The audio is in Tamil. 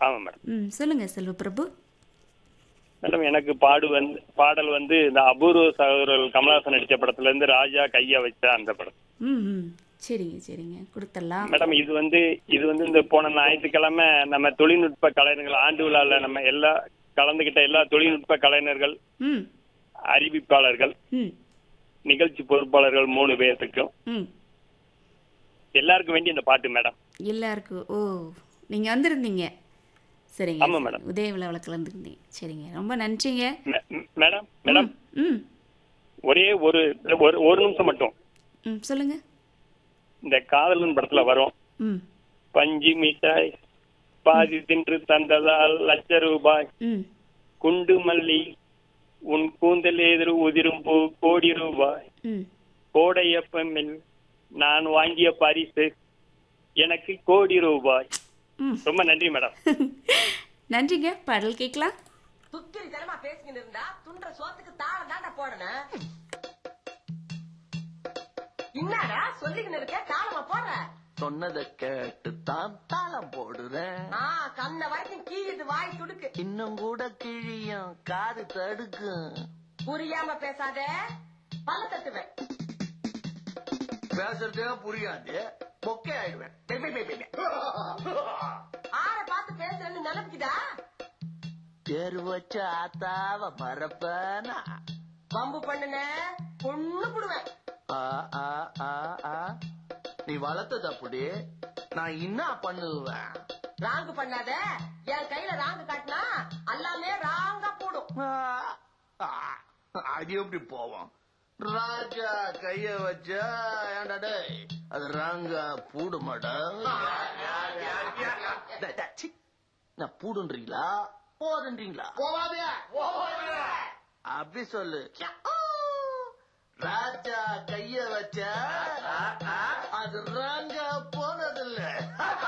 ஆமா மேடம் ம் சொல்லுங்க செல்வப்பிரபு மேடம் எனக்கு பாடு வந்து பாடல் வந்து இந்த அபூர்வ சகோதரர்கள் கமலஹாசன் நடிச்ச படத்துல இருந்து ராஜா கைய வச்ச அந்த படம் ம் ம் சரிங்க சரிங்க கொடுத்துடலாம் மேடம் இது வந்து இது வந்து இந்த போன ஞாயிற்றுக்கிழமை நம்ம தொழில்நுட்ப கலைஞர்கள் ஆண்டு விழால நம்ம எல்லா கலந்துகிட்ட எல்லா தொழில்நுட்ப கலைஞர்கள் ம் அறிவிப்பாளர்கள் ம் நிகழ்ச்சி பொறுப்பாளர்கள் மூணு பேர்த்துக்கும் ம் எல்லாருக்கும் வேண்டி இந்த பாட்டு மேடம் எல்லாருக்கும் ஓ நீங்கள் வந்திருந்தீங்க சரிங்க ஆமா, மேடம். உதய விழாவில் கலந்துருந்தீங்க சரிங்க ரொம்ப நன்றிங்க மே- ம், மேடம் மேடம் ம் ஒரே ஒரு ஒரு ஒரு நிமிஷம் மட்டும் ம் சொல்லுங்க இந்த காதலன் படத்துல வரும் ம் பஞ்சு மிட்டாய் பாதி தின்று தந்ததால் லட்ச ரூபாய் ம் குண்டு மல்லி உன் கூந்தல் எதிர் உதிரும் பூ கோடி ரூபாய் ம் கோடையப்பமில் நான் வாங்கிய பரிசு எனக்கு கோடி ரூபாய் ம் ரொம்ப நன்றி மேடம் நன்றிங்க பாடல் கேட்கலாம் துக்கிரி தனமா பேசிக்கிட்டு இருந்தா துண்ட சோத்துக்கு தாளம் தாண்டா போடணும் என்னடா சொல்லிக்கின்னு இருக்க தாளமா போடுற சொன்னதை கேட்டு தான் தாளம் போடுறேன் ஆ கண்ண வரைக்கும் கீழிட்டு வாய் துடுக்கு இன்னும் கூட கிழியும் காது தடுக்கும் புரியாம பேசாத பல்ல தட்டுவேன் பேசுறதே புரியாது மொக்கை ஆயிடுவேன் பெ, பெ, பெ, பெ, பெ. ஆற பார்த்து பேசுறேன்னு நினைப்புக்குதா தேர் வச்ச ஆத்தாவ மறப்பனா வம்பு பண்ணுன பொண்ணு புடுவேன் ஆ, ஆ, ஆ, ஆ. நீ வளர்த்தது அப்படி நான் என்ன பண்ணுவேன் ராங்கு பண்ணாத என் கையில ராங்கு காட்டினா எல்லாமே ராங்கா போடும் ஆ, ஆ. அது எப்படி போவோம் ராஜா கைய வச்சா ஏன்டா டேய் அது ராங்கா பூடுமாடா டேய், டேய், சீ. நான் பூடுன்றீங்களா போதுன்றீங்களா அப்படி சொல்லு ராஜா கைய வச்சா அது ராங்க